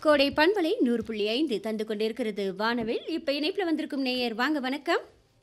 கோடை பண்பலை நூறு புள்ளி ஐந்து தந்து கொண்டிருக்கிறது வானவில் இப்ப இணைப்புல வந்திருக்கும் நேயர் வாங்க வணக்கம்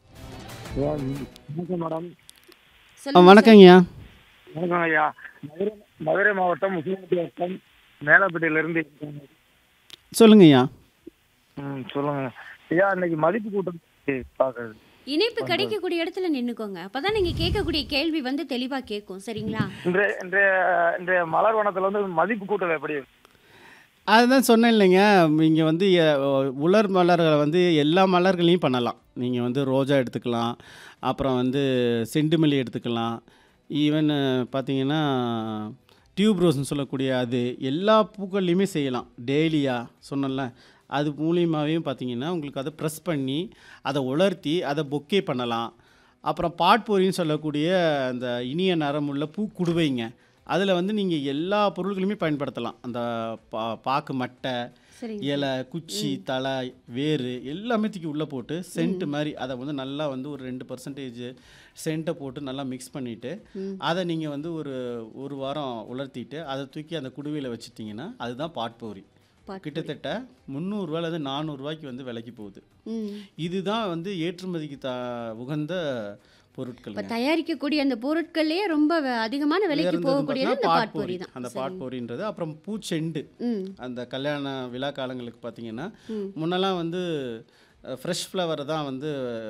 வணக்கம் மேடம் ஆ, சொல்லுங்க வணக்கங்கய்யா வணக்கம் ஐயா மதுரை மதுரை மாவட்டம் முஸ்லிமட்டி வட்டம் மேலப்பட்டியிலிருந்து இருக்கேன். சொல்லுங்கய்யா ம் சொல்லுங்க ஐயா இன்னைக்கு மதிப்பு கூட்டம் பார்க்குறது இணைப்பு கிடைக்கக்கூடிய இடத்துல நின்னுக்கோங்க அப்பதான் நீங்க கேட்கக்கூடிய கேள்வி வந்து தெளிவா கேட்கும் சரிங்களா இன்றைய இன்றைய இன்றைய மலர் வனத்தில் வந்து மதிப்பு கூட்டல் எப்படி அதுதான் சொன்னேன் இல்லைங்க இங்கே வந்து எ- உலர் மலர்களை வந்து எல்லா மலர்களையும் பண்ணலாம் நீங்கள் வந்து ரோஜா எடுத்துக்கலாம் அப்புறம் வந்து செண்டுமல்லி எடுத்துக்கலாம் ஈவன் பார்த்தீங்கன்னா டியூப் ரோஸ்னு சொல்லக்கூடிய அது எல்லா பூக்கள்லையுமே செய்யலாம் டெய்லியா சொன்னல அது மூலியமாகவே பார்த்தீங்கன்னா உங்களுக்கு அதை ப்ரெஸ் பண்ணி அதை உலர்த்தி அதை பொக்கே பண்ணலாம் அப்புறம் பாட்பொரின்னு சொல்லக்கூடிய அந்த இனிய நரமுள்ள பூக்குடுவைங்க அதில் வந்து நீங்கள் எல்லா பொருட்களுமே பயன்படுத்தலாம் அந்த பா பாக்கு மட்டை சரிங்க இலை குச்சி தலை வேறு எல்லாமே தூக்கி உள்ளே போட்டு சென்ட் மாதிரி அதை வந்து நல்லா வந்து ஒரு ரெண்டு பர்சன்டேஜ் சென்ட்டை போட்டு நல்லா மிக்ஸ் பண்ணிவிட்டு அதை நீங்கள் வந்து ஒரு ஒரு வாரம் உலர்த்திட்டு அதை தூக்கி அந்த குடுவையில் வச்சுட்டிங்கன்னா அதுதான் பாட்பௌரி பாட் கிட்டத்தட்ட முந்நூறுரூவாலேருந்து நானூறுரூவாய்க்கு வந்து விலைக்கு போகுது ம். இதுதான் வந்து ஏற்றுமதிக்கு த உகந்த பொருட்கள் இப்ப தயாரிக்கக்கூடிய அந்த பொருட்கள்லயே ரொம்ப வ- அதிகமான விலைக்கு போகக்கூடியது இந்த பாட்பொரி தான் அந்த பாட்பொரின்றது அப்புறம் பூச்செண்டு ம் அந்த கல்யாண விழா காலங்களுக்கு பார்த்தீங்கன்னா ம். முன்னெல்லாம் வந்து ஃப்ரெஷ் ஃப்ளவர் தான் வந்து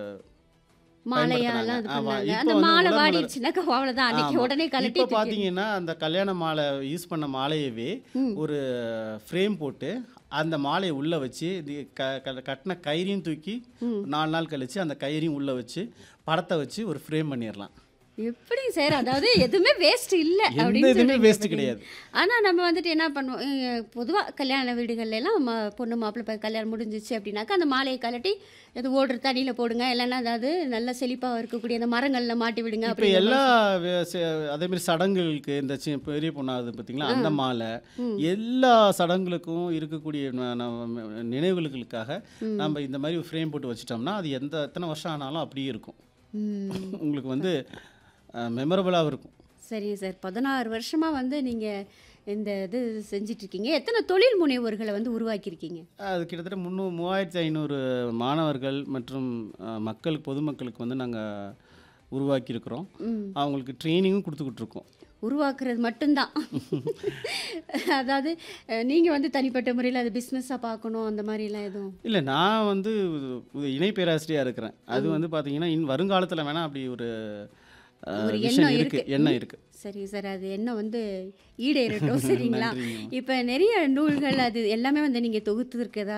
மாலையாலாம் இது பயன்படுத்துனாங்க. ஆமா, பண்ணாங்க இப்போ அந்த வந்து மாலை உலர் மலர் வாடிடுச்சுனாக்கா அவ்வளவுதான் அன்னைக்கு ஆமா. உடனே கழட்டி இப்போ பார்த்தீங்கன்னா அந்த கல்யாண மாலை யூஸ் பண்ண மாலையவே ஒரு ஃப்ரேம் போட்டு அந்த மாலையை உள்ளே வச்சு இது க க- கட்டின கயிறையும் தூக்கி நாலு நாள் கழிச்சு அந்த கயிறையும் உள்ளே வச்சு படத்தை வச்சு ஒரு ஃப்ரேம் பண்ணிடலாம் எப்படி சார் அதாவது எதுவுமே வேஸ்ட் இல்ல எந்த அப்படின்னு இதுவுமே சொல்றீங்க வேஸ்ட் பாத்தீங்களா? கிடையாது ஆனா நம்ம வந்துட்டு என்ன பண்ணுவோம் அஹ் பொதுவா கல்யாண வீடுகள்ல எல்லாம் ம- பொண்ணு மாப்பிள்ளை பையன் கல்யாணம் முடிஞ்சிச்சு அப்படின்னாக்கா அந்த மாலையை கழட்டி அது ஓடுற தண்ணியில போடுங்க இல்லைன்னா அதாவது நல்ல செழிப்பா இருக்கக்கூடிய அந்த மரங்கள்ல மாட்டி விடுங்க இப்போ அப்படிங்கிற எல்லா வே- செ- அதே மாதிரி சடங்குகளுக்கு இந்த சி பெரிய பொண்ணாகுது பார்த்தீங்களா அந்த மாலை எல்லா சடங்குகளுக்கும் இருக்கக்கூடிய ந- நம்ம நினைவுகளுக்காக நம்ம இந்த மாதிரி ஃப்ரேம் போட்டு வச்சிட்டோம்னா அது எந்த எத்தனை வருஷம் ஆனாலும் அப்படியே இருக்கும் ம், உங்களுக்கு வந்து மெமரபுளாகவும் இருக்கும் சரிங்க சார் பதினாறு வருஷமா வந்து நீங்க இந்த இது செஞ்சிட்டு இருக்கீங்க எத்தனை தொழில் முனைவோர்களை வந்து உருவாக்கியிருக்கீங்க அது கிட்டத்தட்ட முந்நூறு மூவாயிரத்தி ஐநூறு மாணவர்கள் மற்றும் அஹ், மக்களுக்கு பொதுமக்களுக்கு வந்து நாங்கள் உருவாக்கியிருக்கிறோம் ம் அவங்களுக்கு ட்ரைனிங்கும் கொடுத்துக்கிட்டு இருக்கோம் உருவாக்குறது மட்டும்தான் அதாவது அஹ், நீங்க வந்து தனிப்பட்ட முறையில் அது பிஸ்னஸாக பார்க்கணும் அந்த மாதிரிலாம் எதுவும் இல்லை நான் வந்து ஒரு இணை பேராசிரியராக இருக்கிறேன் அது வந்து பார்த்தீங்கன்னா இன் வருங்காலத்தில் வேணால் அப்படி ஒரு அஹ், ஒரு விஷயம் எண்ணம் இருக்கு இருக்கு. எண்ணம் இருக்கு சரி சார் அது என்ன வந்து ஈடேறட்டும் சரிங்களா நன்றிங்க. இப்போ நிறைய நூல்கள் அது எல்லாமே வந்து நீங்கள் தொகுத்து இருக்கிறதா